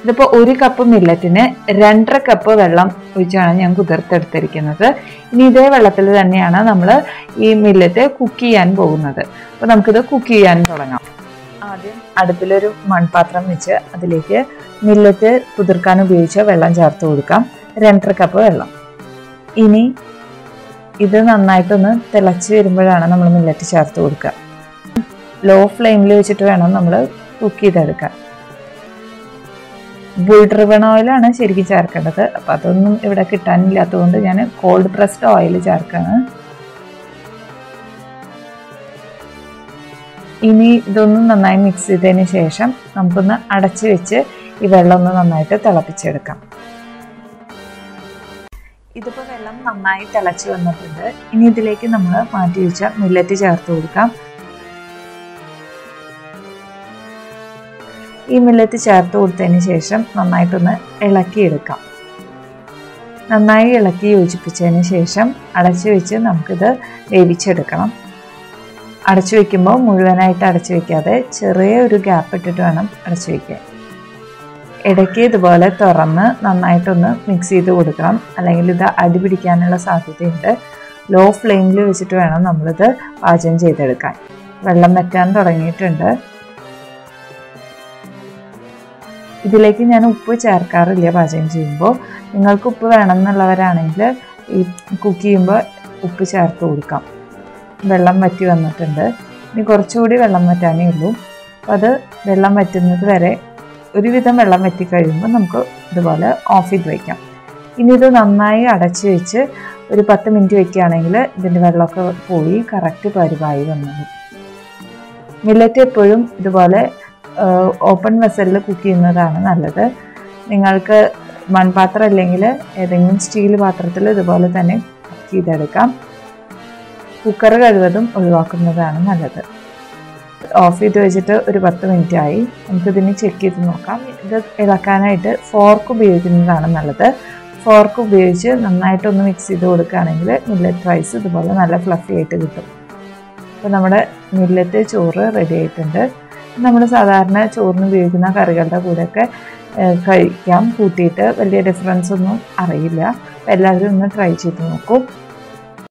ഇതിപ്പോൾ ഒരു കപ്പ് മില്ലറ്റിന് രണ്ടര കപ്പ് വെള്ളം ഒഴിച്ചാണ് ഞാൻ കുതിർത്തെടുത്തിരിക്കുന്നത് ഇനി ഇതേ വെള്ളത്തിൽ തന്നെയാണ് നമ്മൾ ഈ മില്ലറ്റ് കുക്ക് ചെയ്യാൻ പോകുന്നത് അപ്പോൾ നമുക്കിത് കുക്ക് ചെയ്യാൻ തുടങ്ങാം ആദ്യം അടുപ്പിലൊരു മൺപാത്രം വെച്ച് അതിലേക്ക് മില്ലറ്റ് കുതിർക്കാൻ ഉപയോഗിച്ച വെള്ളം ചേർത്ത് കൊടുക്കാം രണ്ടര കപ്പ് വെള്ളം ഇനി ഇത് നന്നായിട്ടൊന്ന് തിളച്ച് വരുമ്പോഴാണ് നമ്മൾ മില്ലറ്റ് ചേർത്ത് കൊടുക്കുക ലോ ഫ്ലെയിമിൽ വെച്ചിട്ട് വേണം നമ്മൾ കുക്ക് ചെയ്തെടുക്കാൻ ബുൾ ഡ്രിവൺ ഓയിലാണ് ശരിക്കും ചേർക്കേണ്ടത് അപ്പം അതൊന്നും ഇവിടെ കിട്ടാനില്ലാത്തതുകൊണ്ട് ഞാൻ കോൾഡ് പ്രസ്ഡ് ഓയിൽ ചേർക്കാണ് ഇനി ഇതൊന്ന് നന്നായി മിക്സ് ചെയ്തതിന് ശേഷം നമുക്കൊന്ന് അടച്ചു വെച്ച് ഈ വെള്ളം ഒന്ന് നന്നായിട്ട് തിളപ്പിച്ചെടുക്കാം ഇതിപ്പോൾ വെള്ളം നന്നായി തിളച്ച് വന്നിട്ടുണ്ട് ഇനി ഇതിലേക്ക് നമ്മൾ മാറ്റി വെച്ച മില്ലറ്റ് ചേർത്ത് കൊടുക്കാം ഈ മില്ലറ്റ് ചേർത്ത് കൊടുത്തതിന് ശേഷം നന്നായിട്ടൊന്ന് ഇളക്കിയെടുക്കാം നന്നായി ഇളക്കി യോജിപ്പിച്ചതിന് ശേഷം അടച്ചു വെച്ച് നമുക്കിത് വേവിച്ചെടുക്കണം അടച്ചു വെക്കുമ്പോൾ മുഴുവനായിട്ട് അടച്ചു വെക്കാതെ ചെറിയ ഒരു ഗ്യാപ്പ് ഇട്ടിട്ട് വേണം അടച്ചു വയ്ക്കാൻ ഇടയ്ക്ക് ഇതുപോലെ തുറന്ന് നന്നായിട്ടൊന്ന് മിക്സ് ചെയ്ത് കൊടുക്കണം അല്ലെങ്കിൽ ഇത് അടി പിടിക്കാനുള്ള സാധ്യതയുണ്ട് ലോ ഫ്ലെയിമിൽ വെച്ചിട്ട് വേണം നമ്മളിത് പാചകം ചെയ്തെടുക്കാൻ വെള്ളം വറ്റാൻ തുടങ്ങിയിട്ടുണ്ട് ഇതിലേക്ക് ഞാൻ ഉപ്പ് ചേർക്കാറില്ല പാചകം ചെയ്യുമ്പോൾ നിങ്ങൾക്ക് ഉപ്പ് വേണം എന്നുള്ളവരാണെങ്കിൽ ഈ കുക്ക് ചെയ്യുമ്പോൾ ഉപ്പ് ചേർത്ത് കൊടുക്കാം വെള്ളം വറ്റി വന്നിട്ടുണ്ട് ഇനി കുറച്ചുകൂടി വെള്ളം വറ്റാനേ ഉള്ളൂ അപ്പോൾ അത് വെള്ളം വറ്റുന്നത് വരെ ഒരുവിധം വെള്ളം വറ്റി കഴിയുമ്പോൾ നമുക്ക് ഇതുപോലെ ഓഫ് ചെയ്ത് വയ്ക്കാം ഇനി ഇത് നന്നായി അടച്ച് വെച്ച് ഒരു പത്ത് മിനിറ്റ് വെക്കുകയാണെങ്കിൽ ഇതിൻ്റെ വെള്ളമൊക്കെ പോയി കറക്റ്റ് പരിവായി വന്നത് മില്ലറ്റ് എപ്പോഴും ഇതുപോലെ ഓപ്പൺ വെസലിൽ കുക്ക് ചെയ്യുന്നതാണ് നല്ലത് നിങ്ങൾക്ക് മൺപാത്രം അല്ലെങ്കിൽ ഏതെങ്കിലും സ്റ്റീൽ പാത്രത്തിൽ ഇതുപോലെ തന്നെ കുക്ക് ചെയ്തെടുക്കാം കുക്കർ കഴിവതും ഒഴിവാക്കുന്നതാണ് നല്ലത് ഓഫ് ചെയ്ത് വെച്ചിട്ട് ഒരു പത്ത് മിനിറ്റ് ആയി നമുക്കിതിന് ചെക്ക് ചെയ്ത് നോക്കാം ഇത് ഇളക്കാനായിട്ട് ഫോർക്ക് ഉപയോഗിക്കുന്നതാണ് നല്ലത് ഫോർക്ക് ഉപയോഗിച്ച് നന്നായിട്ടൊന്ന് മിക്സ് ചെയ്ത് കൊടുക്കുകയാണെങ്കിൽ മില്ലറ്റ് റൈസ് ഇതുപോലെ നല്ല ഫ്ലഫി ആയിട്ട് കിട്ടും അപ്പോൾ നമ്മുടെ മില്ലറ്റ് ചോറ് റെഡി ആയിട്ടുണ്ട് നമ്മൾ സാധാരണ ചോറിന് ഉപയോഗിക്കുന്ന കറികളുടെ കൂടെയൊക്കെ കഴിക്കാം കൂട്ടിയിട്ട് വലിയ ഡിഫറൻസ് ഒന്നും അറിയില്ല അപ്പോൾ എല്ലാവരും ഒന്ന് ട്രൈ ചെയ്ത് നോക്കൂ